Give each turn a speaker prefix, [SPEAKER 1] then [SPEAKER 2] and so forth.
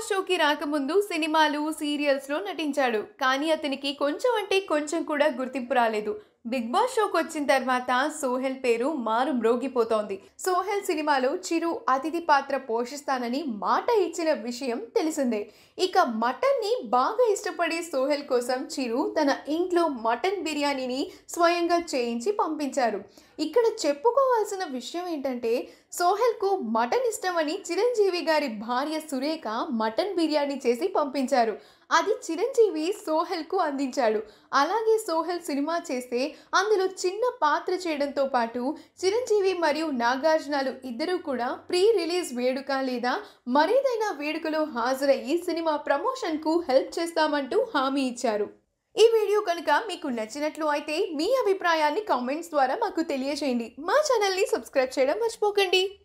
[SPEAKER 1] boss షోకి రాకముందు సినిమాలు సీరియల్స్లో నటించాడు కానీ అతనికి కొంచెం అంటే కొంచెం కూడా గుర్తింపు రాలేదు బిగ్ బాస్ షోకి వచ్చిన తర్వాత సోహెల్ పేరు మారు మ్రోగిపోతోంది సోహెల్ సినిమాలో చిరు అతిథి పాత్ర పోషిస్తానని మాట ఇచ్చిన విషయం తెలిసిందే ఇక మటన్ని బాగా ఇష్టపడే సోహెల్ కోసం చిరు తన ఇంట్లో మటన్ బిర్యానీని స్వయంగా చేయించి పంపించారు ఇక్కడ చెప్పుకోవాల్సిన విషయం ఏంటంటే సోహెల్కు మటన్ ఇష్టమని చిరంజీవి గారి భార్య సురేఖ మటన్ బిర్యానీ చేసి పంపించారు అది చిరంజీవి సోహెల్కు అందించాడు అలాగే సోహెల్ సినిమా చేస్తే అందులో చిన్న పాత్ర చేయడంతో పాటు చిరంజీవి మరియు నాగార్జునలు ఇద్దరూ కూడా ప్రీ రిలీజ్ వేడుక లేదా మరేదైనా వేడుకలో హాజరయ్యి సినిమా ప్రమోషన్కు హెల్ప్ చేస్తామంటూ హామీ ఇచ్చారు ఈ వీడియో కనుక మీకు నచ్చినట్లు అయితే మీ అభిప్రాయాన్ని కామెంట్స్ ద్వారా మాకు తెలియజేయండి మా ఛానల్ని సబ్స్క్రైబ్ చేయడం మర్చిపోకండి